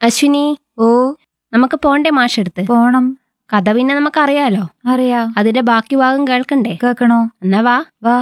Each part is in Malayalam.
അശ്വിനി ഓ നമുക്ക് പോണ്ടേ മാഷെടുത്ത് പോണം കഥ പിന്നെ നമുക്കറിയാലോ അറിയാ അതിന്റെ ബാക്കി ഭാഗം കേൾക്കണ്ടേ കേക്കണോ എന്നാ വാ വാ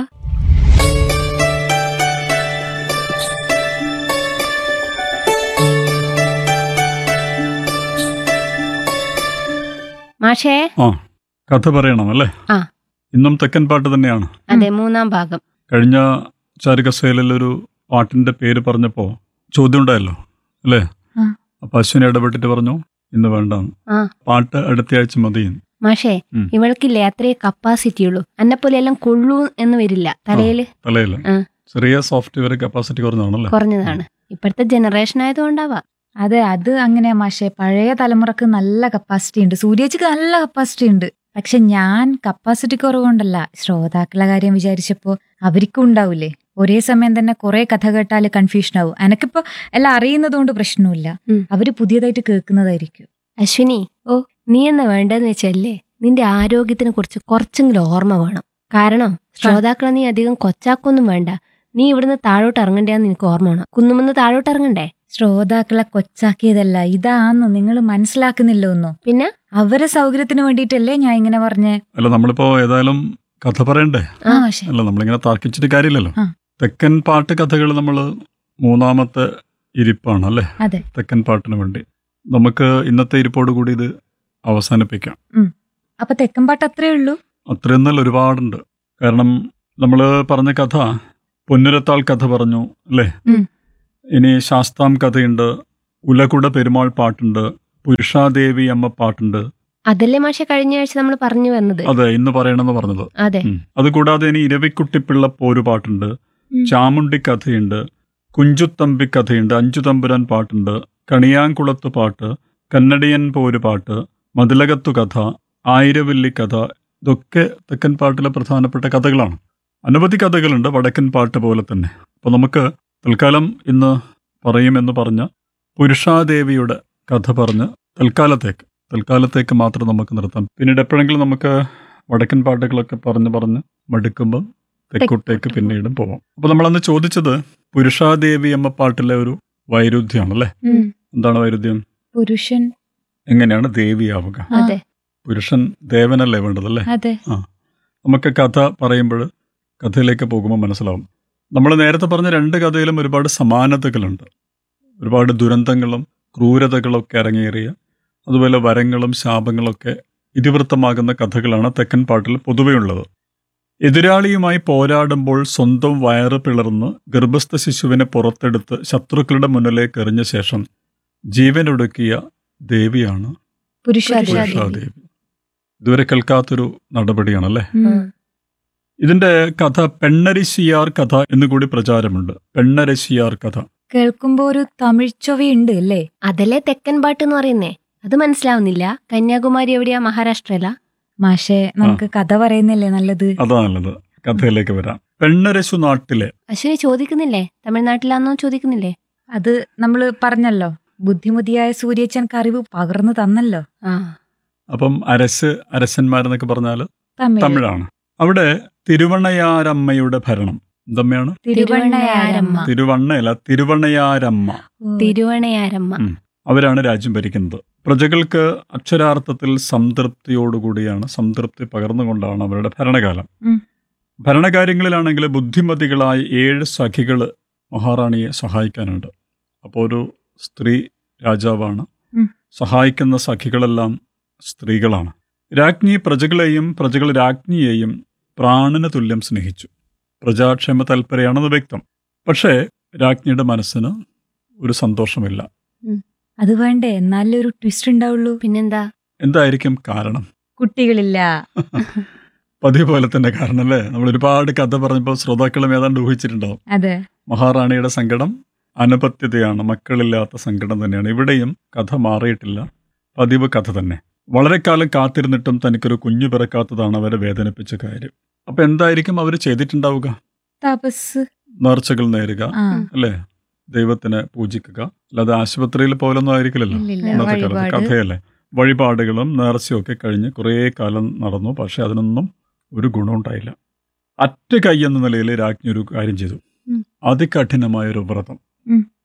മാഷേ ആ കഥ പറയണം അല്ലേ ആ. ഇന്നും തെക്കൻ പാട്ട് തന്നെയാണ് അതെ മൂന്നാം ഭാഗം കഴിഞ്ഞ ചാരുകസേലിൽ ഒരു പാട്ടിന്റെ പേര് പറഞ്ഞപ്പോ ചോദ്യം ഉണ്ടായല്ലോ അല്ലേ ആ. അപ്പൊ അശ്വിനി ഇടപെട്ടിട്ട് പറഞ്ഞു ഇന്ന് വേണ്ടാന്ന് ആ. പാട്ട് അടുത്തയാഴ്ച മതി മാഷേ ഉം. ഇവൾക്കില്ലേ അത്രേ കപ്പാസിറ്റി ഉള്ളൂ എന്നെ പോലെ എല്ലാം കൊള്ളൂ എന്ന് വരില്ല തലയില് തലയില് ആ. ചെറിയ സോഫ്റ്റ്വെയർ കപ്പാസിറ്റി കുറഞ്ഞാണല്ലേ കുറഞ്ഞതാണ് ഇപ്പോഴത്തെ ജനറേഷൻ ആയതുകൊണ്ടാവാ അതെ അത് അങ്ങനെയാ മാഷെ പഴയ തലമുറക്ക് നല്ല കപ്പാസിറ്റി ഉണ്ട് സൂര്യേച്ചിക്ക് നല്ല കപ്പാസിറ്റി ഉണ്ട് പക്ഷെ ഞാൻ കപ്പാസിറ്റി കുറവുകൊണ്ടല്ല ശ്രോതാക്കളുടെ കാര്യം വിചാരിച്ചപ്പോ അവർക്കും ഉണ്ടാവൂലേ ഒരേ സമയം തന്നെ കുറെ കഥ കേട്ടാല് കൺഫ്യൂഷൻ ആവും എനക്കിപ്പോ എല്ലാം അറിയുന്നതുകൊണ്ട് പ്രശ്നമില്ല ഉം. അവര് പുതിയതായിട്ട് കേൾക്കുന്നതായിരിക്കും അശ്വിനി ഓ നീ എന്ന് വേണ്ടതെന്ന് വെച്ചല്ലേ നിന്റെ ആരോഗ്യത്തിനെ കുറിച്ച് കുറച്ചെങ്കിലും ഓർമ്മ വേണം കാരണം ശ്രോതാക്കളെ നീ അധികം കൊച്ചാക്കൊന്നും വേണ്ട നീ ഇവിടുന്ന് താഴോട്ട് ഇറങ്ങണ്ടേന്ന് എനിക്ക് ഓർമ്മ വേണം കുന്നുമെന്ന് താഴോട്ട് ഇറങ്ങണ്ടേ ശ്രോതാക്കളെ കൊച്ചാക്കിയതല്ല ഇതാന്ന് നിങ്ങൾ മനസ്സിലാക്കുന്നില്ല ഒന്നും പിന്നെ അവരെ സൗകര്യത്തിന് വേണ്ടിയിട്ടല്ലേ ഞാൻ ഇങ്ങനെ പറഞ്ഞേ അല്ല നമ്മളിപ്പോ ഏതായാലും കഥ പറയണ്ടേ ആ മാഷെ അല്ല നമ്മളിങ്ങനെ തർക്കിച്ചിട്ട് കാര്യമില്ലല്ലോ ആ. തെക്കൻ പാട്ട് കഥകൾ നമ്മൾ മൂന്നാമത്തെ ഇരിപ്പാണ് അല്ലേ അതെ തെക്കൻ പാട്ടിന് വേണ്ടി നമുക്ക് ഇന്നത്തെ ഇരിപ്പോട് കൂടി ഇത് അവസാനിപ്പിക്കാം അപ്പൊ തെക്കൻപാട്ട് അത്രേ ഉള്ളൂ അത്രയൊന്നല്ല ഒരുപാടുണ്ട് കാരണം നമ്മൾ പറഞ്ഞ കഥ പൊന്നുരത്താൾ കഥ പറഞ്ഞു അല്ലേ ഉം. ഇനി ശാസ്താം കഥയുണ്ട് ഉലകുട പെരുമാൾ പാട്ടുണ്ട് പുരുഷാദേവി അമ്മ പാട്ടുണ്ട് അതല്ലേ മാഷെ കഴിഞ്ഞ ആഴ്ച നമ്മൾ പറഞ്ഞു വന്നത് അതെ ഇന്ന് പറയണമെന്ന് പറഞ്ഞത് അതെ ഉം. അതുകൂടാതെ ഇനി ഇരവിക്കുട്ടിപ്പിള്ള പോരുപാട്ടുണ്ട് ഉം. ചാമുണ്ടി കഥയുണ്ട് കുഞ്ചുത്തമ്പി കഥയുണ്ട് അഞ്ചു തമ്പുരാൻ പാട്ടുണ്ട് കണിയാങ്കുളത്ത് പാട്ട് കന്നഡിയൻ പോരുപാട്ട് മതിലകത്തു കഥ ആയിരവല്ലി കഥ ഇതൊക്കെ തെക്കൻ പാട്ടിലെ പ്രധാനപ്പെട്ട കഥകളാണ് അനവധി കഥകളുണ്ട് വടക്കൻ പാട്ട് പോലെ തന്നെ അപ്പോൾ നമുക്ക് തൽക്കാലം ഇന്ന് പറയുമെന്ന് പറഞ്ഞ പുരുഷാദേവിയുടെ കഥ പറഞ്ഞ് തൽക്കാലത്തേക്ക് തൽക്കാലത്തേക്ക് മാത്രം നമുക്ക് നിർത്താം പിന്നീട് എപ്പോഴെങ്കിലും നമുക്ക് വടക്കൻ പാട്ടുകളൊക്കെ പറഞ്ഞ് പറഞ്ഞ് മടുക്കുമ്പോൾ തെക്കോട്ടേക്ക് പിന്നീടും പോവാം അപ്പൊ നമ്മളന്ന് ചോദിച്ചത് പുരുഷാദേവി എന്ന പാട്ടിലെ ഒരു വൈരുദ്ധ്യമാണല്ലേ ഉം. എന്താണ് വൈരുദ്ധ്യം പുരുഷൻ എങ്ങനെയാണ് ദേവിയാവുക ആ, അതെ പുരുഷൻ ദേവനല്ലേ വേണ്ടതല്ലേ അതെ നമുക്ക് കഥ പറയുമ്പോൾ കഥയിലേക്ക് പോകുമ്പോൾ മനസ്സിലാവും നമ്മൾ നേരത്തെ പറഞ്ഞ രണ്ട് കഥയിലും ഒരുപാട് സമാനതകളുണ്ട് ഒരുപാട് ദുരന്തങ്ങളും ക്രൂരതകളൊക്കെ അരങ്ങേറിയ അതുപോലെ വരങ്ങളും ശാപങ്ങളൊക്കെ ഇതിവൃത്തമാകുന്ന കഥകളാണ് തെക്കൻ പാട്ടിൽ പൊതുവെയുള്ളത് എതിരാളിയുമായി പോരാടുമ്പോൾ സ്വന്തം വയറ് പിളർന്ന് ഗർഭസ്ഥ ശിശുവിനെ പുറത്തെടുത്ത് ശത്രുക്കളുടെ മുന്നിലേക്ക് എറിഞ്ഞ ശേഷം ജീവനൊടുക്കിയ ദേവിയാണ് പുരുഷാദേവി പുരുഷാദേവി. പുരുഷാദേവി ഇതുവരെ കേൾക്കാത്തൊരു നടപടിയാണല്ലേ ഉം. ഇതിന്റെ കഥ പെണ്ണരിശിയാർ കഥ എന്നുകൂടി പ്രചാരമുണ്ട് പെണ്ണരശിയാർ കഥ കേൾക്കുമ്പോ ഒരു തമിഴ് ചൊവയുണ്ട് അല്ലേ അതല്ലേ തെക്കൻ പാട്ട് എന്ന് പറയുന്നേ അത് മനസ്സിലാവുന്നില്ല കന്യാകുമാരി എവിടെയാ മഹാരാഷ്ട്രയില മാഷെ നമുക്ക് കഥ പറയുന്നില്ലേ നല്ലത് അതാ നല്ലത് കഥയിലേക്ക് വരാം പെണ്ണരശു നാട്ടിലെ അശ്വിനി ചോദിക്കുന്നില്ലേ തമിഴ്നാട്ടിലാന്നോ ചോദിക്കുന്നില്ലേ അത് നമ്മള് പറഞ്ഞല്ലോ ബുദ്ധിമതിയായ സൂര്യച്ചൻക്ക് അറിവ് പകർന്നു തന്നല്ലോ ആ അപ്പം അരസ് അരസന്മാരെന്നൊക്കെ പറഞ്ഞാൽ തമിഴ് തമിഴാണ് അവിടെ തിരുവണയാരമ്മയുടെ ഭരണം എന്തമ്മയാണ് തിരുവണ്ണയാരമ്മ തിരുവണ്ണയല്ല തിരുവണയാരമ്മ ഓ, തിരുവണയാരമ്മ ഉം. അവരാണ് രാജ്യം ഭരിക്കുന്നത് പ്രജകൾക്ക് അക്ഷരാർത്ഥത്തിൽ സംതൃപ്തിയോടുകൂടിയാണ് സംതൃപ്തി പകർന്നുകൊണ്ടാണ് അവരുടെ ഭരണകാലം ഉം. ഭരണകാര്യങ്ങളിലാണെങ്കിൽ ബുദ്ധിമതികളായ ഏഴ് സഖികൾ മഹാറാണിയെ സഹായിക്കാനുണ്ട് അപ്പോൾ ഒരു സ്ത്രീ രാജാവാണ് ഉം. സഹായിക്കുന്ന സഖികളെല്ലാം സ്ത്രീകളാണ് രാജ്ഞി പ്രജകളെയും പ്രജകൾ രാജ്ഞിയെയും പ്രാണന തുല്യം സ്നേഹിച്ചു പ്രജാക്ഷേമ തൽപരയാണെന്ന് വ്യക്തം പക്ഷേ രാജ്ഞിയുടെ മനസ്സിന് ഒരു സന്തോഷമില്ല അത് വേണ്ടേ എന്നാലേ ഒരു ട്വിസ്റ്റ് ഉണ്ടാവുള്ളൂ പിന്നെന്താ എന്തായിരിക്കും കാരണം കുട്ടികളില്ല പതിവ് പോലെ തന്നെ കാരണം അല്ലേ നമ്മൾ ഒരുപാട് കഥ പറഞ്ഞപ്പോൾ ശ്രോതാക്കളും ഏതാണ്ട് ഊഹിച്ചിട്ടുണ്ടാവും അതെ മഹാറാണിയുടെ സങ്കടം അനപത്യതയാണ് മക്കളില്ലാത്ത സങ്കടം തന്നെയാണ് ഇവിടെയും കഥ മാറിയിട്ടില്ല പതിവ് കഥ തന്നെ വളരെ കാലം കാത്തിരുന്നിട്ടും തനിക്കൊരു കുഞ്ഞു പിറക്കാത്തതാണ് അവരെ വേദനിപ്പിച്ച കാര്യം അപ്പൊ എന്തായിരിക്കും അവർ ചെയ്തിട്ടുണ്ടാവുക തപസ് നേർച്ചകൾ നേരുക ആ അല്ലേ ദൈവത്തിനെ പൂജിക്കുക അല്ലാതെ ആശുപത്രിയിൽ പോലൊന്നും ആയിരിക്കില്ലല്ലോ ഇല്ലില്ല ഇന്നത്തെ കാലത്ത് വഴിപാട് കഥയല്ലേ വഴിപാടുകളും നേർച്ചയും ഒക്കെ കഴിഞ്ഞ് കുറേ കാലം നടന്നു പക്ഷെ അതിനൊന്നും ഒരു ഗുണമുണ്ടായില്ല അറ്റ കൈ എന്ന നിലയിൽ രാജ്ഞി ഒരു കാര്യം ചെയ്തു ഉം. അതികഠിനമായ ഒരു വ്രതം ഉം.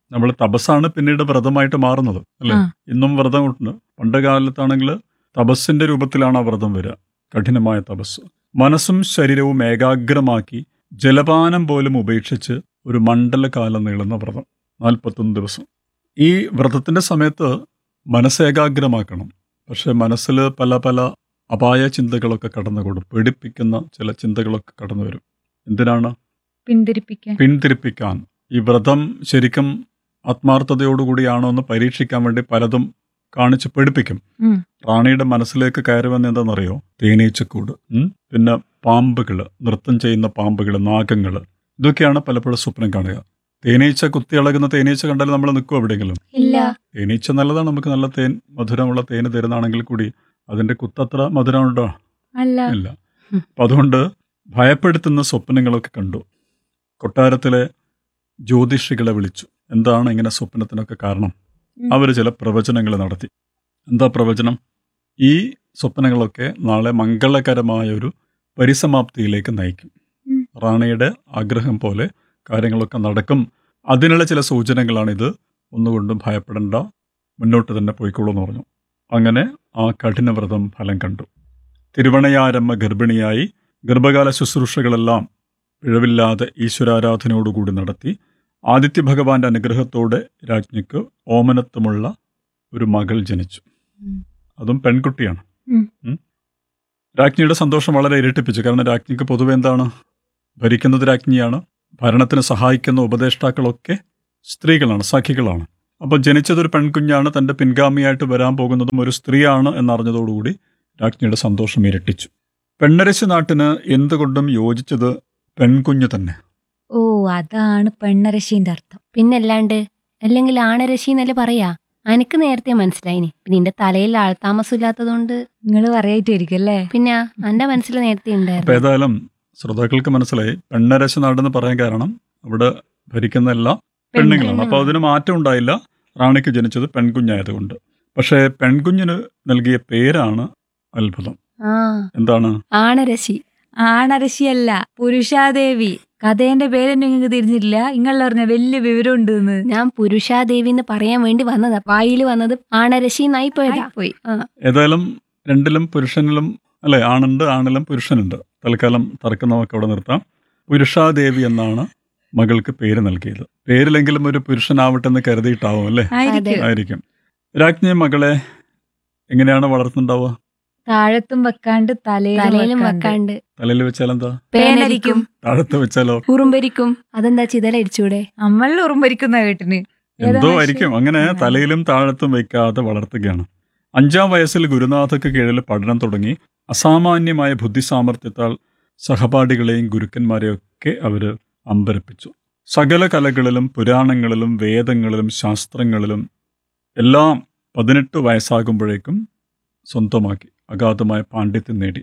നമ്മൾ തപസ്സാണ് പിന്നീട് വ്രതമായിട്ട് മാറുന്നത് അല്ലേ ആ. ഇന്നും വ്രതം ഉണ്ട് പണ്ട് കാലത്താണെങ്കിൽ തപസ്സിന്റെ രൂപത്തിലാണ് ആ വ്രതം വരിക കഠിനമായ തപസ് മനസ്സും ശരീരവും ഏകാഗ്രമാക്കി ജലപാനം പോലും ഉപേക്ഷിച്ച് ഒരു മണ്ഡലകാലം നീളുന്ന വ്രതം നാൽപ്പത്തൊന്ന് ദിവസം ഈ വ്രതത്തിന്റെ സമയത്ത് മനസ്സേകാഗ്രമാക്കണം പക്ഷെ മനസ്സിൽ പല പല അപായ ചിന്തകളൊക്കെ കടന്നുകൂടും പേടിപ്പിക്കുന്ന ചില ചിന്തകളൊക്കെ കടന്നു വരും എന്തിനാണ് പിന്തിരിപ്പിക്കാൻ പിന്തിരിപ്പിക്കാൻ ഈ വ്രതം ശരിക്കും ആത്മാർത്ഥതയോടുകൂടിയാണോ എന്ന് പരീക്ഷിക്കാൻ വേണ്ടി പലതും കാണിച്ച് പേടിപ്പിക്കും ഉം. റാണിയുടെ മനസ്സിലേക്ക് കയറി വന്ന എന്താണെന്നറിയോ തേനീച്ചക്കൂട് ഉം? പിന്നെ പാമ്പുകൾ നൃത്തം ചെയ്യുന്ന പാമ്പുകൾ നാഗങ്ങൾ ഇതൊക്കെയാണ് പലപ്പോഴും സ്വപ്നം കാണുക തേനീച്ച കുത്തിയിളകുന്ന തേനീച്ച കണ്ടാൽ നമ്മൾ നിൽക്കും എവിടെയെങ്കിലും ഇല്ല തേനീച്ച നല്ലതാണ് നമുക്ക് നല്ല തേൻ മധുരമുള്ള തേന് തരുന്നതാണെങ്കിൽ കൂടി അതിന്റെ കുത്തത്ര മധുരമുണ്ടോ അല്ല ഇല്ല അപ്പൊ അതുകൊണ്ട് ഭയപ്പെടുത്തുന്ന സ്വപ്നങ്ങളൊക്കെ കണ്ടു കൊട്ടാരത്തിലെ ജ്യോതിഷികളെ വിളിച്ചു എന്താണ് ഇങ്ങനെ സ്വപ്നത്തിനൊക്കെ കാരണം ഉം. അവർ ചില പ്രവചനങ്ങൾ നടത്തി എന്താ പ്രവചനം ഈ സ്വപ്നങ്ങളൊക്കെ നാളെ മംഗളകരമായ ഒരു പരിസമാപ്തിയിലേക്ക് നയിക്കും ഉം. റാണിയുടെ ആഗ്രഹം പോലെ കാര്യങ്ങളൊക്കെ നടക്കും അതിനുള്ള ചില സൂചനകളാണിത് ഒന്നുകൊണ്ടും ഭയപ്പെടേണ്ട മുന്നോട്ട് തന്നെ പോയിക്കോളൂ എന്ന് പറഞ്ഞു അങ്ങനെ ആ കഠിനവ്രതം ഫലം കണ്ടു തിരുവണയാരമ്മ ഗർഭിണിയായി ഗർഭകാല ശുശ്രൂഷകളെല്ലാം പിഴവില്ലാതെ ഈശ്വരാരാധനയോടുകൂടി നടത്തി ആദിത്യ ഭഗവാന്റെ അനുഗ്രഹത്തോടെ രാജ്ഞിക്ക് ഓമനത്വമുള്ള ഒരു മകൾ ജനിച്ചു ഉം. അതും പെൺകുട്ടിയാണ് ഉം. ഉം. രാജ്ഞിയുടെ സന്തോഷം വളരെ ഇരട്ടിപ്പിച്ചു കാരണം രാജ്ഞിക്ക് പൊതുവെ എന്താണ് ഭരിക്കുന്നത് രാജ്ഞിയാണ് ഭരണത്തിന് സഹായിക്കുന്ന ഉപദേഷ്ടാക്കളൊക്കെ സ്ത്രീകളാണ് സഖികളാണ് അപ്പോൾ ജനിച്ചതൊരു പെൺകുഞ്ഞാണ് തൻ്റെ പിൻഗാമിയായിട്ട് വരാൻ പോകുന്നതും ഒരു സ്ത്രീയാണ് എന്നറിഞ്ഞതോടുകൂടി രാജ്ഞിയുടെ സന്തോഷം ഇരട്ടിച്ചു പെണ്ണരശി നാട്ടിന് എന്തുകൊണ്ടും യോജിച്ചത് പെൺകുഞ്ഞ് തന്നെ ഓ അതാണ് പെണ്ണരശീന്റെ അർത്ഥം പിന്നല്ലാണ്ട് അല്ലെങ്കിൽ ആണരശി എന്നല്ലേ പറയാ അനക്ക് നേരത്തെ മനസ്സിലായിനി പിന്നെ നിന്റെ തലയിൽ ആൾതാമസം ഇല്ലാത്തതുകൊണ്ട് നിങ്ങൾ പറയായിട്ടായിരിക്കും അല്ലേ പിന്നെ എന്റെ മനസ്സിൽ നേരത്തെ അപ്പൊ ഉണ്ടായിരുന്നു ഏതായാലും ശ്രോതാക്കൾക്ക് മനസ്സിലായി പെണ്ണരശ നാടെന്ന് പറയാൻ കാരണം അവിടെ ഭരിക്കുന്ന എല്ലാ പെണ്ണുങ്ങളാണ് അപ്പൊ അതിന് മാറ്റം ഉണ്ടായില്ല റാണിക്ക് ജനിച്ചത് പെൺകുഞ്ഞായതുകൊണ്ട് പക്ഷേ പെൺകുഞ്ഞിന് നൽകിയ പേരാണ് അത്ഭുതം ആ എന്താണ് ആണരശി ആണരശിയല്ല പുരുഷാദേവി കഥേന്റെ പേര് നിങ്ങൾക്ക് തിരിഞ്ഞിട്ടില്ല നിങ്ങളിൽ പറഞ്ഞ വലിയ വിവരം ഉണ്ട് എന്ന് ഞാൻ പുരുഷാദേവി എന്ന് പറയാൻ വേണ്ടി വന്നതാ വായിൽ വന്നത് ആണരശി എന്നായി പോയതാ പോയി ഏതായാലും രണ്ടിലും പുരുഷനിലും അല്ലെ ആണുണ്ട് ആണിലും പുരുഷനുണ്ട് തൽക്കാലം തർക്കം നമുക്ക് അവിടെ നിർത്താം പുരുഷാദേവി എന്നാണ് മകൾക്ക് പേര് നൽകിയത് പേരിലെങ്കിലും ഒരു പുരുഷനാവട്ടെ എന്ന് കരുതിയിട്ടാവും അല്ലേ ആയിരിക്കും ആയിരിക്കും രാജ്ഞി മകളെ എങ്ങനെയാണ് വളർത്തുന്നുണ്ടാവുക താഴത്തും വെക്കാണ്ട് തലയിലും തലയിലും വെക്കാണ്ട് വെക്കാണ്ട് തലയിൽ വെച്ചാൽ എന്താ പേനരിക്കും താഴത്ത് വെച്ചാലോ ഉറുമ്പരിക്കും അതെന്താ ചിതലരിച്ചൂടെ നമ്മളിൽ ഉറുമ്പരിക്കുന്ന കേട്ടിന് ഏതാ എന്തോ മാഷേ? ആയിരിക്കും അങ്ങനെ ആ. തലയിലും താഴത്തും വയ്ക്കാതെ വളർത്തുകയാണ് അഞ്ചാം വയസ്സിൽ ഗുരുനാഥക്ക് കീഴിൽ പഠനം തുടങ്ങി അസാമാന്യമായ ബുദ്ധിസാമർഥ്യത്താൽ സഹപാഠികളെയും ഗുരുക്കന്മാരെയും ഒക്കെ അവര് അമ്പരപ്പിച്ചു സകല കലകളിലും പുരാണങ്ങളിലും വേദങ്ങളിലും ശാസ്ത്രങ്ങളിലും എല്ലാം പതിനെട്ട് വയസ്സാകുമ്പോഴേക്കും സ്വന്തമാക്കി അഗാധമായ പാണ്ഡിത്യം നേടി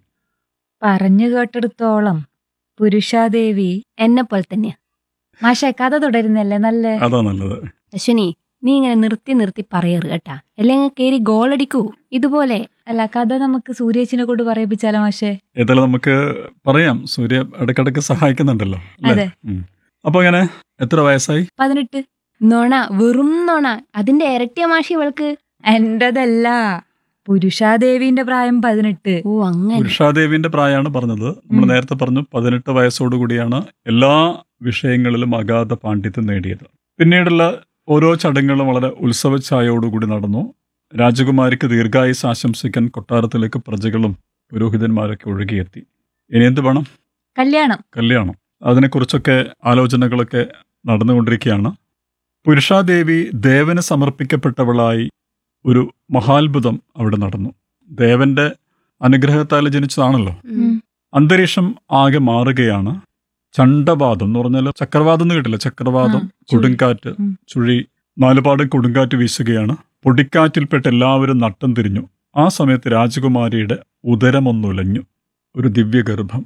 പറഞ്ഞു കേട്ടെടുത്തോളം പുരുഷാദേവി എന്നെ പോലെ തന്നെയാ മാഷെ കഥ തുടരുന്നല്ലേ നല്ല അതാ നല്ലത് അശ്വിനി നീ ഇങ്ങനെ നിർത്തി നിർത്തി പറയറ് കേട്ടാ അല്ലെങ്കിൽ കേറി ഗോളടിക്കൂ ഇതുപോലെ അല്ല കഥ നമുക്ക് സൂര്യേച്ചിനെ കൊണ്ട് പറയിപ്പിച്ചാലോ മാഷെ ഏതായാലും നമുക്ക് പറയാം സൂര്യ ഇടക്കിടക്ക് സഹായിക്കുന്നുണ്ടല്ലോ അല്ലേ? അതെ. ഉം. അപ്പൊ അങ്ങനെ എത്ര വയസ്സായി പതിനെട്ട് നോണ വെറും നോണ അതിന്റെ ഇരട്ടിയ മാഷി ഇവൾക്ക് എന്റതല്ല പുരുഷാദേവിന്റെ പ്രായം പതിനെട്ട് ഓ അങ്ങനെ പുരുഷാദേവിന്റെ പ്രായമാണ് പറഞ്ഞത് നമ്മൾ ഉം. നേരത്തെ പറഞ്ഞു പതിനെട്ട് വയസ്സോടുകൂടിയാണ് എല്ലാ വിഷയങ്ങളിലും അഗാധ പാണ്ഡിത്യം നേടിയത് പിന്നീടുള്ള ഓരോ ചടങ്ങുകളും വളരെ ഉത്സവഛായയോടുകൂടി നടന്നു രാജകുമാരിക്ക് ദീർഘായുസ് ആശംസിക്കാൻ കൊട്ടാരത്തിലേക്ക് പ്രജകളും പുരോഹിതന്മാരൊക്കെ ഒഴുകിയെത്തി ഇനി എന്ത് വേണം കല്യാണം കല്യാണം അതിനെക്കുറിച്ചൊക്കെ ആലോചനകളൊക്കെ നടന്നുകൊണ്ടിരിക്കുകയാണ് പുരുഷാദേവി ദേവന് സമർപ്പിക്കപ്പെട്ടവളായി ഒരു മഹാത്ഭുതം അവിടെ നടന്നു ദേവന്റെ അനുഗ്രഹത്താൽ ജനിച്ചതാണല്ലോ ഉം. അന്തരീക്ഷം ആകെ മാറുകയാണ് ചണ്ടവാദം എന്ന് പറഞ്ഞാൽ ചക്രവാദം എന്ന് കേട്ടില്ല ചക്രവാദം ആ, ചുഴി. കൊടുങ്കാറ്റ് ഉം. ചുഴി നാലുപാടും കൊടുങ്കാറ്റ് വീശുകയാണ് പൊടിക്കാറ്റിൽപ്പെട്ട് എല്ലാവരും നട്ടം തിരിഞ്ഞു ആ സമയത്ത് രാജകുമാരിയുടെ ഉദരമൊന്നുലഞ്ഞു ഒരു ദിവ്യഗർഭം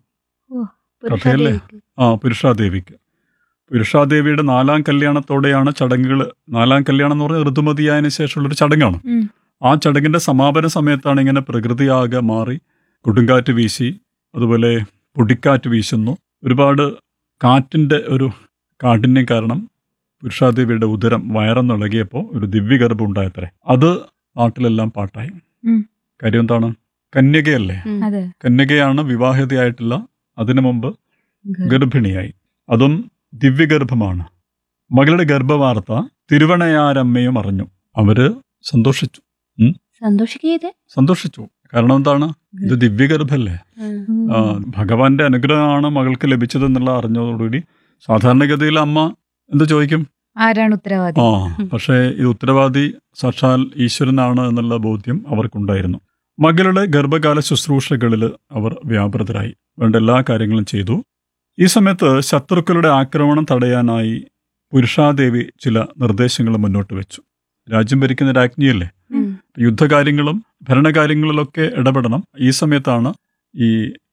കഥയല്ലേ? പുരുഷാദേവിക്ക്. ആ പുരുഷാദേവിക്ക് പുരുഷാദേവിയുടെ നാലാം കല്യാണത്തോടെയാണ് ചടങ്ങുകൾ നാലാം കല്യാണം എന്ന് പറഞ്ഞാൽ ഋതുമതിയായതിനു ശേഷമുള്ളൊരു ചടങ്ങാണ് ഉം. ആ ചടങ്ങിന്റെ സമാപന സമയത്താണ് ഇങ്ങനെ പ്രകൃതിയാകെ മാറി കൊടുങ്കാറ്റ് വീശി അതുപോലെ പൊടിക്കാറ്റ് വീശുന്നു ഒരുപാട് കാറ്റിന്റെ ഒരു കാഠിന്യം കാരണം പുരുഷാദേവിയുടെ ഉദരം വയറന്നിളകിയപ്പോൾ ഒരു ദിവ്യഗർഭം ഉണ്ടായത്രേ അത് നാട്ടിലെല്ലാം പാട്ടായി ഉം. കാര്യം എന്താണ് കന്യകയല്ലേ ഉം. അതെ കന്യകയാണ് വിവാഹിതയായിട്ടില്ല അതിനു മുമ്പ് ഗർഭിണിയായി അതും ദിവ്യഗർഭമാണ് മകളുടെ ഗർഭവാർത്ത തിരുവണയാരമ്മയും അറിഞ്ഞു അവര് സന്തോഷിച്ചു സന്തോഷിക്കേ സന്തോഷിച്ചു കാരണം എന്താണ് ഇത് ദിവ്യഗർഭല്ലേ ആ, ഭഗവാന്റെ അനുഗ്രഹമാണ് മകൾക്ക് ലഭിച്ചതെന്നുള്ള അറിഞ്ഞതോടുകൂടി സാധാരണഗതിയിൽ അമ്മ എന്ത് ചോദിക്കും ആരാണ് ഉത്തരവാദി ആ പക്ഷേ ഇത് ഉത്തരവാദി സാക്ഷാൽ ഈശ്വരനാണ് എന്നുള്ള ബോധ്യം അവർക്കുണ്ടായിരുന്നു മകളുടെ ഗർഭകാല ശുശ്രൂഷകളിൽ അവർ വ്യാപൃതരായി വേണ്ട എല്ലാ കാര്യങ്ങളും ചെയ്തു ഈ സമയത്ത് ശത്രുക്കളുടെ ആക്രമണം തടയാനായി പുരുഷാദേവി ചില നിർദ്ദേശങ്ങൾ മുന്നോട്ട് വെച്ചു രാജ്യം ഭരിക്കുന്ന രാജ്ഞിയല്ലേ ഉം. യുദ്ധകാര്യങ്ങളും ഭരണകാര്യങ്ങളിലൊക്കെ ഇടപെടണം ഈ സമയത്താണ് ഈ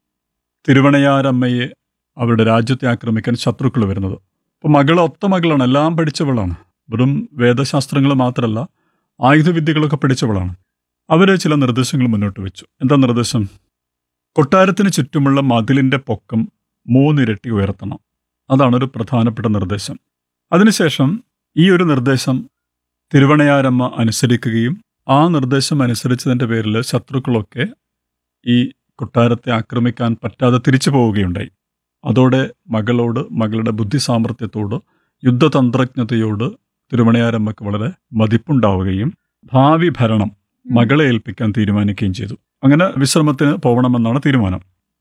തിരുവണയാരമ്മയെ അവരുടെ രാജ്യത്തെ ആക്രമിക്കാൻ ശത്രുക്കൾ വരുന്നത് അപ്പോൾ മകൾ ഒത്ത മകളാണ് എല്ലാം പഠിച്ചവളാണ് വെറും വേദശാസ്ത്രങ്ങൾ മാത്രമല്ല ആയുധവിദ്യകളൊക്കെ പഠിച്ചവളാണ് അവർ ചില നിർദ്ദേശങ്ങൾ മുന്നോട്ട് വെച്ചു എന്താ നിർദ്ദേശം കൊട്ടാരത്തിന് ചുറ്റുമുള്ള മതിലിൻ്റെ പൊക്കം മൂന്നിരട്ടി ഉയർത്തണം അതാണ് ഒരു പ്രധാനപ്പെട്ട നിർദ്ദേശം അതിനുശേഷം ഈ ഒരു നിർദ്ദേശം തിരുവണയാരമ്മ അനുസരിക്കുകയും ആ നിർദ്ദേശം അനുസരിച്ചതിൻ്റെ പേരിൽ ശത്രുക്കളൊക്കെ ഈ കൊട്ടാരത്തെ ആക്രമിക്കാൻ പറ്റാതെ തിരിച്ചു പോവുകയുണ്ടായി അതോടെ മകളോട് മകളുടെ ബുദ്ധി സാമർഥ്യത്തോട് യുദ്ധതന്ത്രജ്ഞതയോട് തിരുമണയാരമ്മയ്ക്ക് വളരെ മതിപ്പുണ്ടാവുകയും ഭാവി ഭരണം മകളെ ഏൽപ്പിക്കാൻ തീരുമാനിക്കുകയും ചെയ്തു അങ്ങനെ വിശ്രമത്തിന് പോകണമെന്നാണ് തീരുമാനം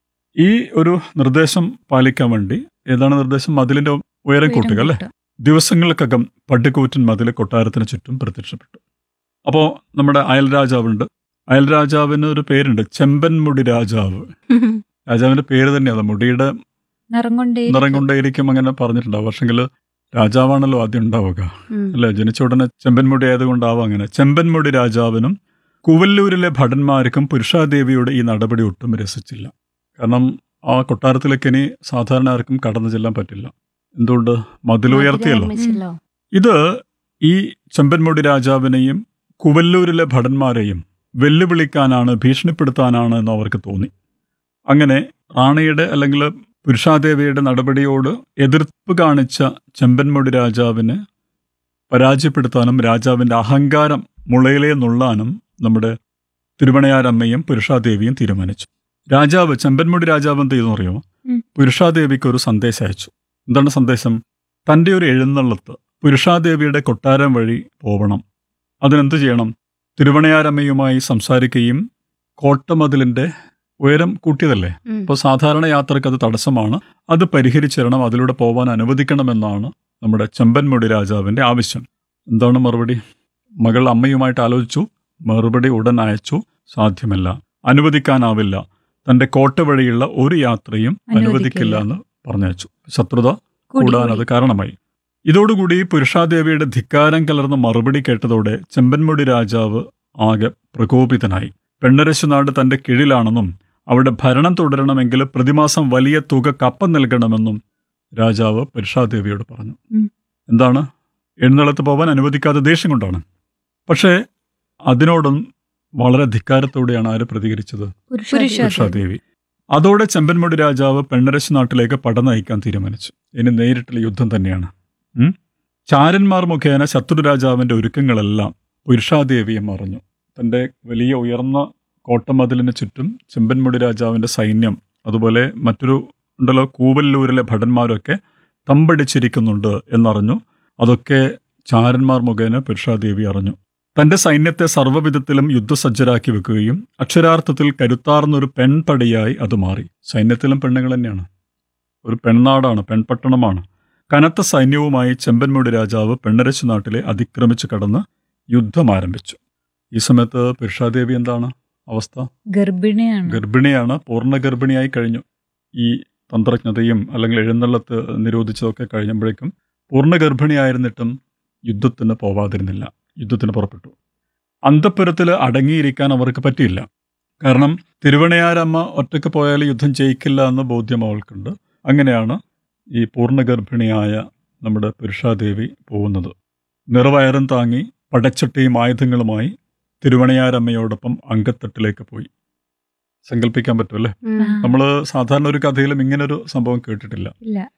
ഈ ഒരു നിർദ്ദേശം പാലിക്കാൻ വേണ്ടി ഏതാണ് നിർദ്ദേശം മതിലിന്റെ ഉയരം കൂട്ടുക അല്ലേ ദിവസങ്ങൾക്കകം പട്ടിക്കൂറ്റൻ മതിൽ കൊട്ടാരത്തിന് ചുറ്റും പ്രത്യക്ഷപ്പെട്ടു അപ്പോൾ നമ്മുടെ അയൽ രാജാവുണ്ട് അയൽ രാജാവിന് ഒരു പേരുണ്ട് ചെമ്പൻമുടി രാജാവ് രാജാവിന്റെ പേര് തന്നെയാണ് മുടിയുടെ നിറം കൊണ്ടേ നിറം കൊണ്ടേയിരിക്കും അങ്ങനെ പറഞ്ഞിട്ടുണ്ടാവും പക്ഷെങ്കിൽ രാജാവാണല്ലോ ആദ്യം ഉണ്ടാവുക ഉം. അല്ലെ ജനിച്ച ഉടനെ ചെമ്പൻമുടി ആയതുകൊണ്ടാവും അങ്ങനെ ചെമ്പൻമുടി രാജാവിനും കുവല്ലൂരിലെ ഭടന്മാർക്കും പുരുഷാദേവിയുടെ ഈ നടപടി ഒട്ടും രസിച്ചില്ല കാരണം ആ കൊട്ടാരത്തിലേക്ക് ഇനി സാധാരണ ആർക്കും കടന്നു ചെല്ലാൻ പറ്റില്ല എന്തുകൊണ്ട് മതിലുയർത്തിയല്ലോ നിർമ്മിച്ചല്ലോ. ഇത് ഈ ചെമ്പൻമുടി രാജാവിനെയും കുവല്ലൂരിലെ ഭടന്മാരെയും വെല്ലുവിളിക്കാനാണ് ഭീഷണിപ്പെടുത്താനാണ് എന്ന് അവർക്ക് തോന്നി അങ്ങനെ റാണിയുടെ അല്ലെങ്കിൽ പുരുഷാദേവിയുടെ നടപടിയോട് എതിർപ്പ് കാണിച്ച ചെമ്പൻമുടി രാജാവിന് പരാജയപ്പെടുത്താനും രാജാവിന്റെ അഹങ്കാരം മുളയിലെ നുള്ളാനും നമ്മുടെ തിരുവണയാരമ്മയും പുരുഷാദേവിയും തീരുമാനിച്ചു രാജാവ് ചെമ്പൻമുടി രാജാവ് എന്ത് ചെയ്തു അറിയുമോ ഉം. പുരുഷാദേവിക്ക് ഒരു സന്ദേശം അയച്ചു എന്താണ് സന്ദേശം തൻ്റെ ഒരു എഴുന്നള്ളത്ത് പുരുഷാദേവിയുടെ കൊട്ടാരം വഴി പോവണം അതിനെന്ത് ചെയ്യണം തിരുവണയാരമ്മയുമായി സംസാരിക്കുകയും കോട്ടമതിലിന്റെ ഉയരം കൂട്ടിയതല്ലേ ഉം. അപ്പോൾ സാധാരണ യാത്രക്ക് അത് തടസ്സമാണ് അത് പരിഹരിച്ചു തരണം അതിലൂടെ പോവാൻ അനുവദിക്കണമെന്നാണ് നമ്മുടെ ചെമ്പൻമുടി രാജാവിന്റെ ആവശ്യം എന്താണ് മറുപടി മകൾ അമ്മയുമായിട്ട് ആലോചിച്ചു മറുപടി ഉടൻ അയച്ചു സാധ്യമല്ല അനുവദിക്കാനാവില്ല തന്റെ കോട്ട വഴിയുള്ള ഒരു യാത്രയും അനുവദിക്കില്ല എന്ന് പറഞ്ഞയച്ചു ശത്രുത കൂടാൻ അത് കാരണമായി ഇതോടുകൂടി പുരുഷാദേവിയുടെ ധിക്കാരം കലർന്ന മറുപടി കേട്ടതോടെ ചെമ്പൻമുടി രാജാവ് ആകെ പ്രകോപിതനായി പെണ്ണരശുനാട് തന്റെ കീഴിലാണെന്നും അവിടെ ഭരണം തുടരണമെങ്കിൽ പ്രതിമാസം വലിയ തുക കപ്പം നൽകണമെന്നും രാജാവ് പുരുഷാദേവിയോട് പറഞ്ഞു ഉം. എന്താണ് എഴുന്നള്ളത്ത് പോവാൻ അനുവദിക്കാത്ത ദേഷ്യം കൊണ്ടാണ് പക്ഷേ അതിനോടും വളരെ ധിക്കാരത്തോടെയാണ് ആര് പ്രതികരിച്ചത് പുരുഷാദേവി. പുരുഷാദേവി അതോടെ ചെമ്പൻമുടി രാജാവ് പെണ്ണരശു നാട്ടിലേക്ക് പട നയിക്കാൻ തീരുമാനിച്ചു ഇനി നേരിട്ടുള്ള യുദ്ധം തന്നെയാണ് ഉം? ചാരന്മാർ മുഖേന ശത്രു രാജാവിന്റെ ഒരുക്കങ്ങളെല്ലാം പുരുഷാദേവിയും അറിഞ്ഞു തന്റെ വലിയ ഉയർന്ന കോട്ടമതിലിന് ചുറ്റും ചെമ്പൻമുടി രാജാവിന്റെ സൈന്യം അതുപോലെ മറ്റൊരു ഉണ്ടല്ലോ കൂവല്ലൂരിലെ ഭടന്മാരൊക്കെ തമ്പടിച്ചിരിക്കുന്നുണ്ട് എന്നറിഞ്ഞു അതൊക്കെ ചാരന്മാർ മുഖേന പുരുഷാദേവി അറിഞ്ഞു തന്റെ സൈന്യത്തെ സർവ്വവിധത്തിലും യുദ്ധസജ്ജരാക്കി വെക്കുകയും അക്ഷരാർത്ഥത്തിൽ കരുത്താർന്നൊരു പെൺപടിയായി അത് മാറി സൈന്യത്തിലും പെണ്ണുങ്ങൾ തന്നെയാണ് ഒരു പെൺനാടാണ് പെൺപട്ടണമാണ് കനത്ത സൈന്യവുമായി ചെമ്പൻമുടി രാജാവ് പെണ്ണരച്ചു നാട്ടിലെ അതിക്രമിച്ചു കടന്ന് യുദ്ധം ആരംഭിച്ചു ഈ സമയത്ത് പുരുഷാദേവി എന്താണ് അവസ്ഥ ഗർഭിണിയാണ് ഗർഭിണിയാണ് പൂർണ്ണ ഗർഭിണിയായി കഴിഞ്ഞു ഈ തന്ത്രജ്ഞതയും അല്ലെങ്കിൽ എഴുന്നള്ളത്ത് നിരോധിച്ചതൊക്കെ കഴിഞ്ഞപ്പോഴേക്കും പൂർണ്ണ ഗർഭിണിയായിരുന്നിട്ടും യുദ്ധത്തിന് പോവാതിരുന്നില്ല യുദ്ധത്തിന് പുറപ്പെട്ടു അന്തപ്പുരത്തിൽ അടങ്ങിയിരിക്കാൻ അവർക്ക് പറ്റിയില്ല കാരണം തിരുവണയാരമ്മ ഒറ്റയ്ക്ക് പോയാൽ യുദ്ധം ജയിക്കില്ല എന്ന ബോധ്യം അവൾക്കുണ്ട് അങ്ങനെയാണ് ഈ പൂർണ്ണ ഗർഭിണിയായ നമ്മുടെ പുരുഷാദേവി പോകുന്നത് നിറവയറും താങ്ങി പടച്ചട്ടിയും ആയുധങ്ങളുമായി തിരുവണയാരമ്മയോടൊപ്പം അങ്കത്തട്ടിലേക്ക് പോയി സങ്കല്പിക്കാൻ പറ്റുമല്ലേ ഉം. നമ്മൾ സാധാരണ ഒരു കഥയിലും ഇങ്ങനൊരു സംഭവം കേട്ടിട്ടില്ല ഇല്ല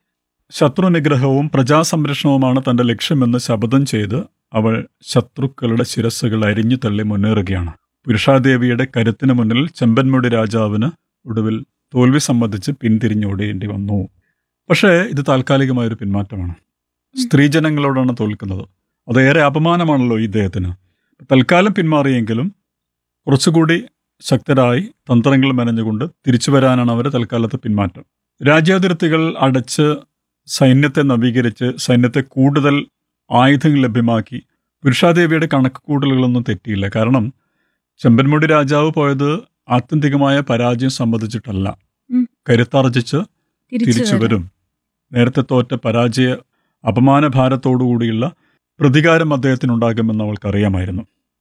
ശത്രുനിഗ്രഹവും പ്രജാസംരക്ഷണവുമാണ് തന്റെ ലക്ഷ്യമെന്ന് ശപഥം ചെയ്ത് അവൾ ശത്രുക്കളുടെ ശിരസ്സുകൾ അരിഞ്ഞു തള്ളി മുന്നേറുകയാണ് പുരുഷാദേവിയുടെ കരുത്തിന് മുന്നിൽ ചെമ്പൻമുടി രാജാവിന് ഒടുവിൽ തോൽവി സമ്മതിച്ച് പിന്തിരിഞ്ഞോടേണ്ടി വന്നു പക്ഷേ ഇത് താൽക്കാലികമായൊരു പിന്മാറ്റമാണ് സ്ത്രീജനങ്ങളോടാണ് തോൽക്കുന്നത് അതേറെ അപമാനമാണല്ലോ ഈ ഇദ്ദേഹത്തിന് തൽക്കാലം പിന്മാറിയെങ്കിലും കുറച്ചുകൂടി ശക്തരായി തന്ത്രങ്ങൾ മെനഞ്ഞുകൊണ്ട് തിരിച്ചു വരാനാണ് അവർ തൽക്കാലത്ത് പിന്മാറ്റം രാജ്യാതിർത്തികൾ അടച്ച് സൈന്യത്തെ നവീകരിച്ച് സൈന്യത്തെ കൂടുതൽ ആയുധങ്ങൾ ലഭ്യമാക്കി പുരുഷാദേവിയുടെ കണക്ക് കൂടലുകളൊന്നും തെറ്റിയില്ല കാരണം ചെമ്പൻമുടി രാജാവ് പോയത് ആത്യന്തികമായ പരാജയം സംബന്ധിച്ചിട്ടല്ല ഉം. കരുത്താർജിച്ച് തിരിച്ചു തിരിച്ചു വരും നേരത്തെ തോറ്റ പരാജയ അപമാനഭാരത്തോടുകൂടിയുള്ള പ്രതികാരം അദ്ദേഹത്തിനുണ്ടാകുമെന്ന് അവൾക്കറിയാമായിരുന്നു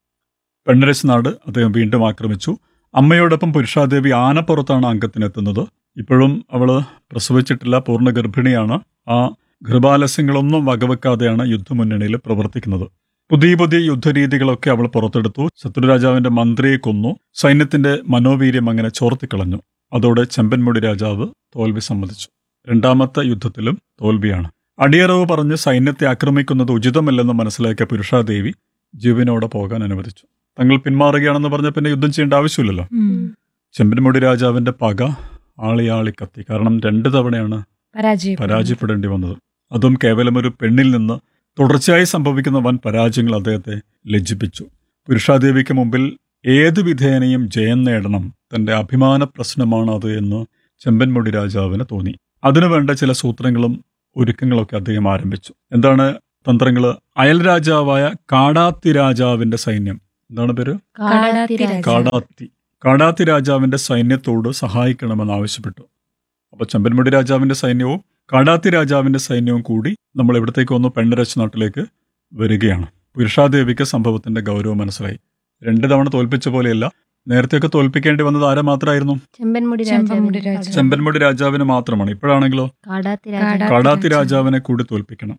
പെണ്ണരസ് നാട് അദ്ദേഹം വീണ്ടും ആക്രമിച്ചു അമ്മയോടൊപ്പം പുരുഷാദേവി ആനപ്പുറത്താണ് അംഗത്തിനെത്തുന്നത് ഇപ്പോഴും അവൾ പ്രസവിച്ചിട്ടില്ല പൂർണ്ണ ഗർഭിണിയാണ് ആ ഗർഭാലസ്യങ്ങളൊന്നും വകവെക്കാതെയാണ് യുദ്ധമുന്നണിയിൽ പ്രവർത്തിക്കുന്നത് പുതിയ പുതിയ യുദ്ധരീതികളൊക്കെ അവൾ പുറത്തെടുത്തു ശത്രുരാജാവിന്റെ മന്ത്രിയെ കൊന്നു സൈന്യത്തിന്റെ മനോവീര്യം അങ്ങനെ ചോർത്തിക്കളഞ്ഞു അതോടെ ചെമ്പൻമുടി രാജാവ് തോൽവി സമ്മതിച്ചു രണ്ടാമത്തെ യുദ്ധത്തിലും തോൽവിയാണ് അടിയറവ് പറഞ്ഞ് സൈന്യത്തെ ആക്രമിക്കുന്നത് ഉചിതമല്ലെന്ന് മനസ്സിലാക്കിയ പുരുഷാദേവി ജീവനോടെ പോകാൻ അനുവദിച്ചു തങ്ങൾ പിന്മാറുകയാണെന്ന് പറഞ്ഞ പിന്നെ യുദ്ധം ചെയ്യേണ്ട ആവശ്യമില്ലല്ലോ ചെമ്പൻമുടി രാജാവിന്റെ പക ആളിയാളി കത്തി കാരണം രണ്ട് തവണയാണ് പരാജയം പരാജയപ്പെടേണ്ടി വന്നത് അതും കേവലം ഒരു പെണ്ണിൽ നിന്ന് തുടർച്ചയായി സംഭവിക്കുന്ന വൻ പരാജയങ്ങൾ അദ്ദേഹത്തെ ലജ്ജിപ്പിച്ചു പുരുഷാദേവിക്ക് മുമ്പിൽ ഏത് വിധേനയും ജയം നേടണം തന്റെ അഭിമാന പ്രശ്നമാണ് അത് എന്ന് ചെമ്പൻമുടി രാജാവിന് തോന്നി അതിനുവേണ്ട ചില സൂത്രങ്ങളും ഒരുക്കങ്ങളൊക്കെ അദ്ദേഹം ആരംഭിച്ചു എന്താണ് തന്ത്രങ്ങള് അയൽ രാജാവായ കാടാത്തി രാജാവിന്റെ സൈന്യം എന്താണ് പേര് കാടാത്തി രാജാവ്. കാടാത്തി കാടാത്തി രാജാവിന്റെ സൈന്യത്തോട് സഹായിക്കണമെന്ന് ആവശ്യപ്പെട്ടു അപ്പൊ ചെമ്പൻമുടി രാജാവിന്റെ സൈന്യവും കാടാത്തി രാജാവിന്റെ സൈന്യവും കൂടി നമ്മൾ ഇവിടത്തേക്ക് വന്നു പെണ്ണരച്ച് നാട്ടിലേക്ക് വരികയാണ് പുരുഷാദേവിക്ക് സംഭവത്തിന്റെ ഗൗരവം മനസ്സിലായി രണ്ട് തവണ തോൽപ്പിച്ച പോലെയല്ല നേരത്തെയൊക്കെ തോൽപ്പിക്കേണ്ടി വന്നത് ആരെ മാത്രമായിരുന്നു ചെമ്പൻമുടി ചെമ്പൻമുടി രാജാവിനെ രാജാവ്. ചെമ്പൻമുടി രാജാവിന് മാത്രമാണ് ഇപ്പോഴാണെങ്കിലോ കാടാത്തി കാടാ- രാജാവ് കാടാത്തി രാജാവ്. രാജാവിനെ കൂടി തോൽപ്പിക്കണം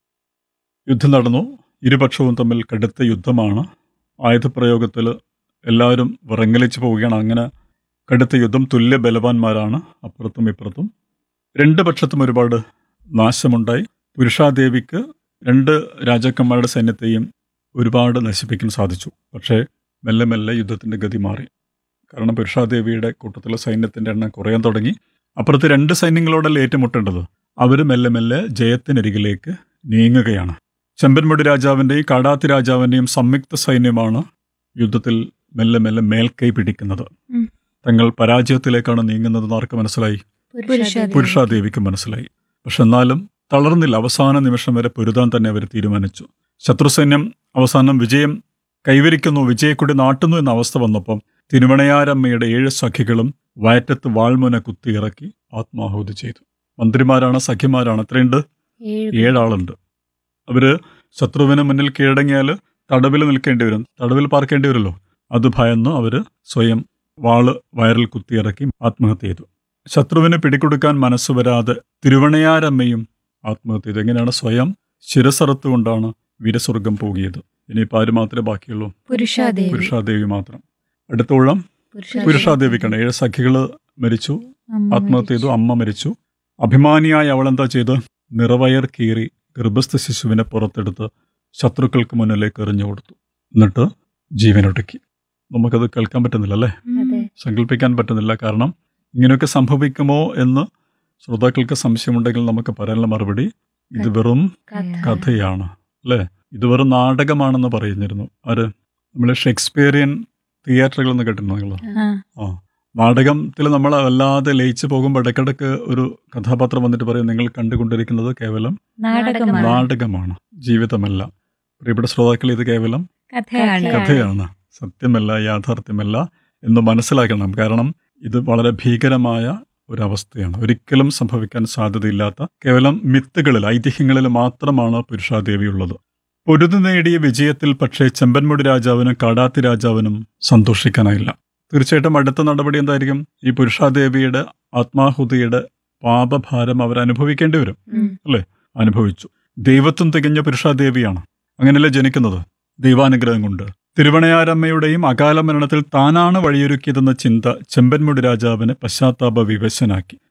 യുദ്ധം നടന്നു ഇരുപക്ഷവും തമ്മിൽ കടുത്ത യുദ്ധമാണ് ആയുധപ്രയോഗത്തിൽ എല്ലാവരും വിറങ്ങലിച്ചു പോവുകയാണ് അങ്ങനെ കടുത്ത യുദ്ധം തുല്യ ബലവാന്മാരാണ് അപ്പുറത്തും ഇപ്പുറത്തും രണ്ട് പക്ഷത്തും ഒരുപാട് നാശമുണ്ടായി പുരുഷാദേവിക്ക് രണ്ട് രാജാക്കന്മാരുടെ സൈന്യത്തെയും ഒരുപാട് നശിപ്പിക്കാൻ സാധിച്ചു പക്ഷേ മെല്ലെ മെല്ലെ യുദ്ധത്തിന്റെ ഗതി മാറി കാരണം പുരുഷാദേവിയുടെ കൂട്ടത്തിലെ സൈന്യത്തിന്റെ എണ്ണം കുറയാൻ തുടങ്ങി അപ്പുറത്ത് രണ്ട് സൈന്യങ്ങളോടല്ല ഏറ്റുമുട്ടേണ്ടത് അവർ മെല്ലെ മെല്ലെ ജയത്തിനരികിലേക്ക് നീങ്ങുകയാണ് ചെമ്പൻമുടി രാജാവിന്റെയും കാടാത്തി രാജാവിന്റെയും സംയുക്ത സൈന്യമാണ് യുദ്ധത്തിൽ മെല്ലെ മെല്ലെ മേൽക്കൈ പിടിക്കുന്നത് ഉം. തങ്ങൾ പരാജയത്തിലേക്കാണ് നീങ്ങുന്നതെന്ന് ആർക്ക് മനസ്സിലായി പുരുഷാദേവി. പുരുഷാദേവിക്ക് മനസ്സിലായി പക്ഷെ എന്നാലും തളർന്നില്ല അവസാന നിമിഷം വരെ പൊരുതാൻ തന്നെ അവർ തീരുമാനിച്ചു ശത്രുസൈന്യം അവസാനം വിജയം കൈവരിക്കുന്നു വിജയക്കൊടി നാട്ടുന്നു എന്ന അവസ്ഥ വന്നപ്പം തിരുവണയാരമ്മയുടെ ഏഴ് സഖികളും വയറ്റത്ത് വാൾമുന കുത്തിയിറക്കി ആത്മാഹുതി ചെയ്തു മന്ത്രിമാരാണ് സഖിമാരാണ് എത്രയുണ്ട് ഏഴ് ഏഴാളുണ്ട് അവര് ശത്രുവിന് മുന്നിൽ കീഴടങ്ങിയാൽ തടവിൽ നിൽക്കേണ്ടി വരും തടവിൽ പാർക്കേണ്ടി വരുമല്ലോ അത് ഭയന്ന് അവര് സ്വയം വാള് വയറിൽ കുത്തിയിറക്കി ആത്മഹത്യ ചെയ്തു ശത്രുവിന് പിടികൊടുക്കാൻ മനസ്സ് വരാതെ തിരുവണയാരമ്മയും ആത്മഹത്യ ചെയ്തു എങ്ങനെയാണ് സ്വയം ശിരസറത്തുകൊണ്ടാണ് വീരസ്വർഗം പോകിയത് ഇനിയിപ്പോൾ ആര് മാത്രമേ ബാക്കിയുള്ളൂ പുരുഷാദേവി പുരുഷാദേവി മാത്രം അടുത്തോളം പുരുഷാദേവിക്കാണ് ഏഴ് സഖികള് മരിച്ചു അമ്മ ആത്മഹത്യ ചെയ്തു മരിച്ചു. അമ്മ മരിച്ചു അഭിമാനിയായ അവൾ എന്താ ചെയ്ത് നിറവയർ കീറി ഗർഭസ്ഥ ശിശുവിനെ പുറത്തെടുത്ത് ശത്രുക്കൾക്ക് മുന്നിലേക്ക് എറിഞ്ഞു കൊടുത്തു എന്നിട്ട് ജീവനൊടുക്കി നമുക്കത് കേൾക്കാൻ പറ്റുന്നില്ല അല്ലേ അതെ സങ്കല്പിക്കാൻ പറ്റുന്നില്ല കാരണം ഇങ്ങനെയൊക്കെ സംഭവിക്കുമോ എന്ന് ശ്രോതാക്കൾക്ക് സംശയമുണ്ടെങ്കിൽ നമുക്ക് പറയാനുള്ള മറുപടി ഇത് വെറും കഥയാണ് അല്ലേ ഇത് വെറും നാടകമാണെന്ന് പറയുന്നിരുന്നു ആര് നമ്മൾ ഷേക്സ്പിയറിയൻ തിയേറ്ററുകൾ എന്ന് കേട്ടിരുന്നു നിങ്ങൾ ആ, നാടകത്തിൽ നമ്മൾ വല്ലാതെ ലയിച്ചു പോകുമ്പോൾ ഇടയ്ക്കിടയ്ക്ക് ഒരു കഥാപാത്രം വന്നിട്ട് പറയും നിങ്ങൾ കണ്ടുകൊണ്ടിരിക്കുന്നത് കേവലം നാടകമാണ് നാടകമാണ് ജീവിതമല്ല പ്രിയപ്പെട്ട ശ്രോതാക്കൾ ഇത് കേവലം കഥയാണ് കഥയാണ് സത്യമല്ല യാഥാർത്ഥ്യമല്ല എന്ന് മനസ്സിലാക്കണം കാരണം ഇത് വളരെ ഭീകരമായ ഒരവസ്ഥയാണ് ഒരിക്കലും സംഭവിക്കാൻ സാധ്യതയില്ലാത്ത കേവലം മിത്തുകളിൽ ഐതിഹ്യങ്ങളിൽ മാത്രമാണ് പുരുഷാദേവി ഉള്ളത് പൊരുതു നേടിയ വിജയത്തിൽ പക്ഷേ ചെമ്പൻമുടി രാജാവിനും കാടാത്തി രാജാവിനും സന്തോഷിക്കാനായില്ല തീർച്ചയായിട്ടും അടുത്ത നടപടി എന്തായിരിക്കും ഈ പുരുഷാദേവിയുടെ ആത്മാഹുതിയുടെ പാപഭാരം അവർ അനുഭവിക്കേണ്ടി വരും ഉം. അനുഭവിച്ചു ദൈവത്വം തികഞ്ഞ പുരുഷാദേവിയാണ് അങ്ങനെയല്ലേ ജനിക്കുന്നത് ദൈവാനുഗ്രഹം കൊണ്ട് തിരുവണയാരമ്മയുടെയും അകാല മരണത്തിൽ താനാണ് വഴിയൊരുക്കിയതെന്ന ചിന്ത ചെമ്പൻമുടി രാജാവിനെ പശ്ചാത്താപ വിവശനാക്കി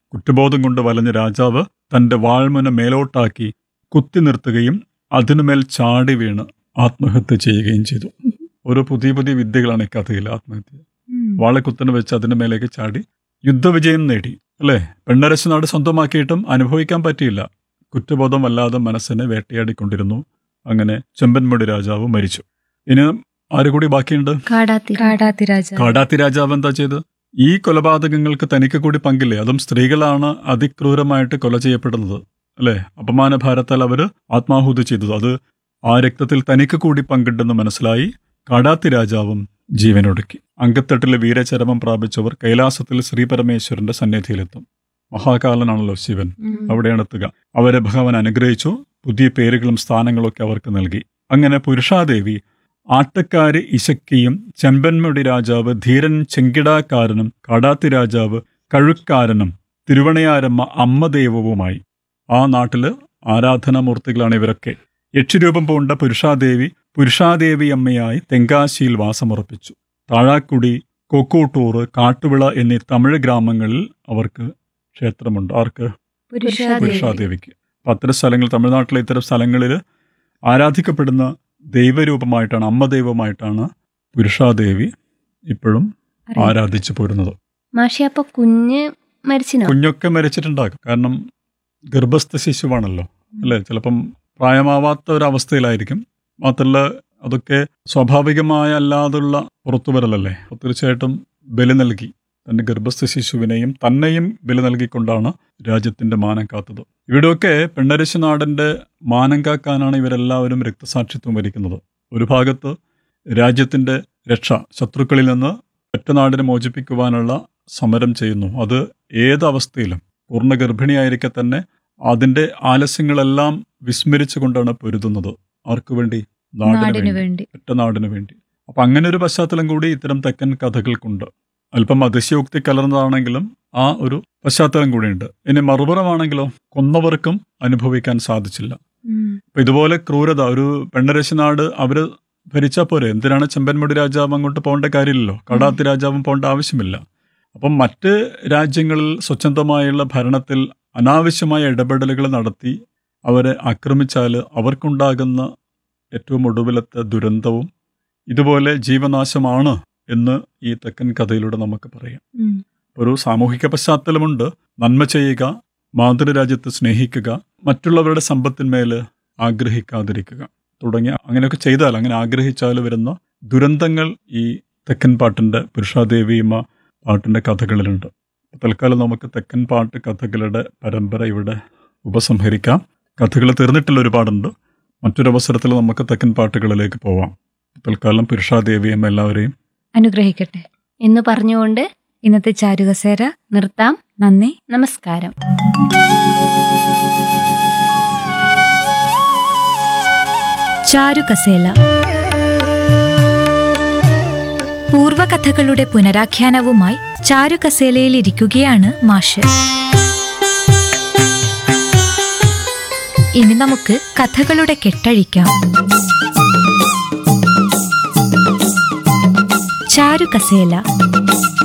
കുറ്റബോധം കൊണ്ട് വലഞ്ഞ രാജാവ് തന്റെ വാൾമുന മേലോട്ടാക്കി കുത്തി നിർത്തുകയും അതിനുമേൽ ചാടി വീണ് ആത്മഹത്യ ചെയ്യുകയും ചെയ്തു ഓരോ പുതിയ പുതിയ വിദ്യകളാണ് ഈ കഥയിൽ ആത്മഹത്യ വാളെ കുത്തനെ വെച്ച് അതിന്റെ മേലേക്ക് ചാടി യുദ്ധവിജയം നേടി അല്ലേ പെണ്ണരശ നാട് സ്വന്തമാക്കിയിട്ടും അനുഭവിക്കാൻ പറ്റിയില്ല കുറ്റബോധം വല്ലാതെ മനസ്സിനെ വേട്ടയാടിക്കൊണ്ടിരുന്നു അങ്ങനെ ചെമ്പൻമുടി രാജാവ് മരിച്ചു ഇനി ആര് കൂടി ബാക്കിയുണ്ട് കാടാത്തി കാടാത്തി രാജ കാടാത്തി രാജാവ് എന്താ ചെയ്ത് ഈ കൊലപാതകങ്ങൾക്ക് തനിക്ക് കൂടി പങ്കില്ലേ അതും സ്ത്രീകളാണ് അതിക്രൂരമായിട്ട് കൊല ചെയ്യപ്പെടുന്നത് അല്ലെ അപമാനഭാരത്താൽ അവര് ആത്മാഹൂതി ചെയ്തത് അത് ആ രക്തത്തിൽ തനിക്ക് കൂടി പങ്കിട്ടെന്ന് മനസ്സിലായി കാടാത്തി രാജാവും ജീവനൊടുക്കി അങ്കത്തട്ടിലെ വീരചരമം പ്രാപിച്ചവർ കൈലാസത്തിൽ ശ്രീപരമേശ്വരന്റെ സന്നിധിയിലെത്തും മഹാകാലനാണല്ലോ ശിവൻ അവിടെയാണ് എത്തുക അവരെ ഭഗവാൻ അനുഗ്രഹിച്ചു പുതിയ പേരുകളും സ്ഥാനങ്ങളും ഒക്കെ അവർക്ക് നൽകി അങ്ങനെ പുരുഷാദേവി ആട്ടക്കാരി ഇശക്കിയും ചെമ്പൻമുടി രാജാവ് ധീരൻ ചെങ്കിടാക്കാരനും കാടാത്തി രാജാവ് കഴുക്കാരനും തിരുവണയാരമ്മ അമ്മദൈവവുമായി ആ നാട്ടില് ആരാധനാമൂർത്തികളാണ് ഇവരൊക്കെ യക്ഷിരൂപം പൂണ്ട പുരുഷാദേവി പുരുഷാദേവി അമ്മയായി തെങ്കാശിയിൽ വാസമുറപ്പിച്ചു താഴാക്കുടി കൊക്കൂട്ടൂർ കാട്ടുവിള എന്നീ തമിഴ് ഗ്രാമങ്ങളിൽ അവർക്ക് ക്ഷേത്രമുണ്ട് ആർക്ക് പുരുഷാദേവി. പുരുഷാദേവിക്ക് അപ്പൊ അത്തരം സ്ഥലങ്ങൾ തമിഴ്നാട്ടിലെ ഇത്തരം സ്ഥലങ്ങളിൽ ആരാധിക്കപ്പെടുന്ന ദൈവരൂപമായിട്ടാണ് അമ്മ ദൈവമായിട്ടാണ് പുരുഷാദേവി ഇപ്പോഴും ആരാധിച്ചു പോരുന്നത് മാഷി അപ്പൊ കുഞ്ഞ് മരിച്ചിനോ കുഞ്ഞൊക്കെ മരിച്ചിട്ടുണ്ടാകും കാരണം ഗർഭസ്ഥ ശിശുവാണല്ലോ അല്ലേ ചിലപ്പം പ്രായമാവാത്ത ഒരവസ്ഥയിലായിരിക്കും മാത്രമല്ല അതൊക്കെ സ്വാഭാവികമായ അല്ലാതുള്ള പുറത്തുവരലല്ലേ അപ്പോൾ തീർച്ചയായിട്ടും ബലി നൽകി തന്റെ ഗർഭസ്ഥ ശിശുവിനെയും തന്നെയും ബലി നൽകിക്കൊണ്ടാണ് രാജ്യത്തിന്റെ മാനം കാത്തത് ഇവിടെയൊക്കെ പെണ്ണരശി നാടിന്റെ മാനം കാക്കാനാണ് ഇവരെല്ലാവരും രക്തസാക്ഷിത്വം വരിക്കുന്നത് ഒരു ഭാഗത്ത് രാജ്യത്തിന്റെ രക്ഷ ശത്രുക്കളിൽ നിന്ന് ഒറ്റനാടിനെ മോചിപ്പിക്കുവാനുള്ള സമരം ചെയ്യുന്നു അത് ഏത് അവസ്ഥയിലും പൂർണ്ണ ഗർഭിണിയായിരിക്കെ തന്നെ അതിന്റെ ആലസ്യങ്ങളെല്ലാം വിസ്മരിച്ചുകൊണ്ടാണ് പൊരുതുന്നത് ആർക്കു വേണ്ടി നാടിനു നാടിനു വേണ്ടി വേണ്ടി ഒറ്റ നാടിനു വേണ്ടി അപ്പൊ അങ്ങനെ ഒരു പശ്ചാത്തലം കൂടി ഇത്തരം തെക്കൻ കഥകൾക്കുണ്ട് അല്പം അതിശയോക്തി കലർന്നതാണെങ്കിലും ആ ഒരു പശ്ചാത്തലം കൂടിയുണ്ട് ഇനി മറുപുറമാണെങ്കിലോ കൊന്നവർക്കും അനുഭവിക്കാൻ സാധിച്ചില്ല അപ്പൊ ഇതുപോലെ ക്രൂരത ഒരു പെണ്ണരശി നാട് അവര് ഭരിച്ചാൽ പോരെ എന്തിനാണ് ചെമ്പൻമുടി രാജാവ് അങ്ങോട്ട് പോകേണ്ട കാര്യമില്ലല്ലോ കടാത്തി രാജാവും പോകേണ്ട ആവശ്യമില്ല അപ്പം മറ്റ് രാജ്യങ്ങളിൽ സ്വച്ഛന്തമായുള്ള ഭരണത്തിൽ അനാവശ്യമായ ഇടപെടലുകൾ നടത്തി അവരെ ആക്രമിച്ചാൽ അവർക്കുണ്ടാകുന്ന ഏറ്റവും ഒടുവിലത്തെ ദുരന്തവും ഇതുപോലെ ജീവനാശമാണ് എന്ന് ഈ തെക്കൻ കഥയിലൂടെ നമുക്ക് പറയാം ഒരു സാമൂഹിക പശ്ചാത്തലമുണ്ട് നന്മ ചെയ്യുക മാതൃരാജ്യത്തെ സ്നേഹിക്കുക മറ്റുള്ളവരുടെ സമ്പത്തിന്മേൽ ആഗ്രഹിക്കാതിരിക്കുക തുടങ്ങിയ അങ്ങനെയൊക്കെ ചെയ്താൽ അങ്ങനെ ആഗ്രഹിച്ചാൽ വരുന്ന ദുരന്തങ്ങൾ ഈ തെക്കൻ പാട്ടിന്റെ പുരുഷാദേവിയമ്മ പാട്ടിന്റെ കഥകളിലുണ്ട് തൽക്കാലം നമുക്ക് തെക്കൻ പാട്ട് കഥകളുടെ പരമ്പര ഇവിടെ ഉപസംഹരിക്കാം കഥകൾ തീർന്നിട്ടുള്ള ഒരുപാടുണ്ട് മറ്റൊരവസരത്തിൽ നമുക്ക് തെക്കൻ പാട്ടുകളിലേക്ക് പോവാം തൽക്കാലം പുരുഷാദേവിയമ്മ എല്ലാവരെയും അനുഗ്രഹിക്കട്ടെ എന്ന് പറഞ്ഞുകൊണ്ട് ഇന്നത്തെ ചാരുകസേര നിർത്താം നന്ദി നമസ്കാരം ചാരുകസേല പൂർവകഥകളുടെ പുനരാഖ്യാനവുമായി ചാരുകസേലയിൽ ഇരിക്കുകയാണ് മാഷ് ഇനി നമുക്ക് കഥകളുടെ കെട്ടഴിക്കാം ചാരുകസേല